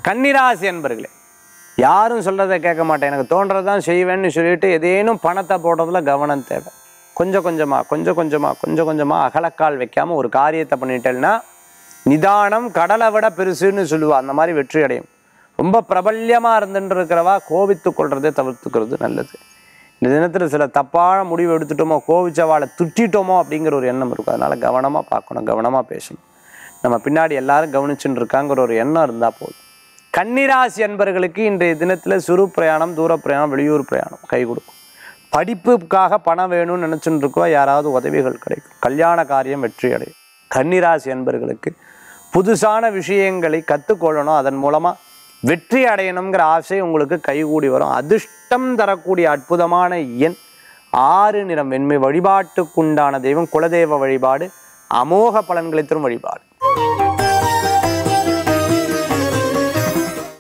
கன்னிராசி என்பர்களே யாரும் சொல்கிறத கேட்க மாட்டேன் எனக்கு தோன்றதான் செய்வேன்னு சொல்லிட்டு ஏதேனும் பணத்தை போடுறதுல கவனம் தேவை கொஞ்சம் கொஞ்சமாக கொஞ்சம் கொஞ்சமாக கொஞ்சம் கொஞ்சமாக அகலக்கால் வைக்காமல் ஒரு காரியத்தை பண்ணிட்டேன்னா நிதானம் கடலை விட பெருசுன்னு சொல்லுவா அந்த மாதிரி வெற்றி அடையும் ரொம்ப பிரபல்யமாக இருந்துட்டு இருக்கிறவா கோபித்து கொள்றதை தவிர்த்துக்கிறது நல்லது இந்த தினத்தில் சில தப்பான முடிவு எடுத்துட்டோமோ கோவிச்சவாளை துட்டிட்டோமோ அப்படிங்கிற ஒரு எண்ணம் இருக்கும் அதனால் கவனமாக பார்க்கணும் கவனமாக பேசணும் நம்ம பின்னாடி எல்லாரும் கவனிச்சுட்டு இருக்காங்கிற ஒரு எண்ணம் இருந்தால் போதும் கன்னிராசி அன்பர்களுக்கு இன்றைய தினத்தில் சிறு பிரயாணம் தூர பிரயாணம் வெளியூர் பிரயாணம் கை கொடுக்கும் படிப்புக்காக பணம் வேணும்னு நினச்சிட்டு இருக்கோ யாராவது உதவிகள் கிடைக்கும் கல்யாண காரியம் வெற்றி அடையும் கன்னிராசி அன்பர்களுக்கு புதுசான விஷயங்களை கற்றுக்கொள்ளணும் அதன் மூலமாக வெற்றி அடையணுங்கிற ஆசை உங்களுக்கு கைகூடி வரும் அதிர்ஷ்டம் தரக்கூடிய அற்புதமான எண் ஆறு நிறம் வெண்மை வழிபாட்டுக்குண்டான தெய்வம் குலதெய்வ வழிபாடு அமோக பலன்களை தரும் வழிபாடு